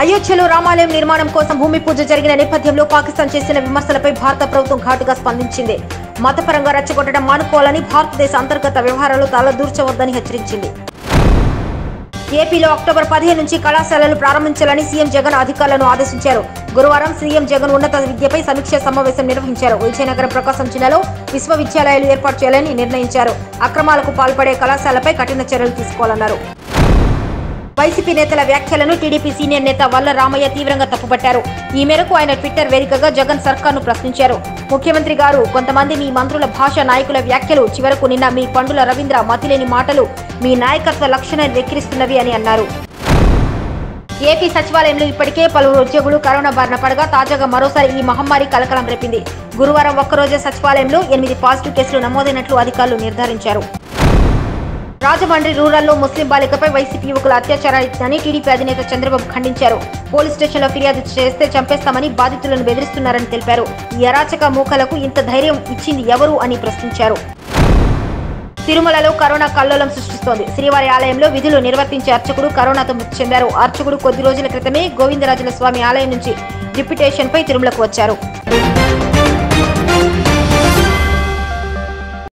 అయోధ్యలో రామాలయం నిర్మాణం కోసం భూమి పూజ జరిగిన నేపథ్యంలో పాకిస్తాన్ చేసిన విమర్శలపై భారత ప్రభుత్వం ఘాటుగా స్పందించింది మతపరంగా రెచ్చగొట్టడం మానుకోవాలని భారతదేశ అంతర్గత వ్యవహారాలు తలదూర్చవద్దని హెచ్చరించింది ఏపీలో అక్టోబర్ పదిహేను నుంచి కళాశాలలు ప్రారంభించాలని సీఎం జగన్ అధికారులను ఆదేశించారు గురువారం సీఎం జగన్ ఉన్నత విద్యపై సమీక్ష సమావేశం నిర్వహించారు విజయనగరం ప్రకాశం జిల్లాలో విశ్వవిద్యాలయాలు ఏర్పాటు చేయాలని నిర్ణయించారు అక్రమాలకు పాల్పడే కళాశాలపై కఠిన చర్యలు తీసుకోవాలన్నారు వైసీపీ నేతల వ్యాఖ్యలను టీడీపీ సీనియర్ నేత వల్ల రామయ్య తీవ్రంగా తప్పుపట్టారు ఈ మేరకు ఆయన ట్విట్టర్ వేదికగా జగన్ సర్కార్ను ప్రశ్నించారు ముఖ్యమంత్రి గారు కొంతమంది మీ మంత్రుల భాష నాయకుల వ్యాఖ్యలు చివరకు నిన్న మీ పండుల రవీంద్ర మతిలేని మాటలు మీ నాయకత్వ లక్షణాన్ని వెక్కిరిస్తున్నవి అని అన్నారు ఏపీ సచివాలయంలో ఇప్పటికే పలువురు ఉద్యోగులు కరోనా బారిన పడగా తాజాగా మరోసారి ఈ మహమ్మారి కలకలం రేపింది గురువారం ఒక్కరోజే సచివాలయంలో ఎనిమిది పాజిటివ్ కేసులు నమోదైనట్లు అధికారులు నిర్ధారించారు రాజమండ్రి రూరల్లో ముస్లిం బాలికపై వైసీపీ యువకుల అత్యాచారాన్ని టీడీపీ అధినేత చంద్రబాబు ఖండించారు పోలీస్ స్టేషన్లో ఫిర్యాదు చేస్తే చంపేస్తామని బాధితులను బెదిరిస్తున్నారని తెలిపారు ఈ అరాచక మూకలకు ఇంత ధైర్యం ఇచ్చింది ఎవరు అని ప్రశ్నించారు తిరుమలలో కరోనా కల్లోలం సృష్టిస్తోంది శ్రీవారి ఆలయంలో విధులు నిర్వర్తించే అర్చకుడు కరోనాతో మృతి చెందారు అర్చకుడు కొద్ది రోజుల క్రితమే గోవిందరాజుల స్వామి ఆలయం నుంచి డిప్యుటేషన్పై తిరుమలకు వచ్చారు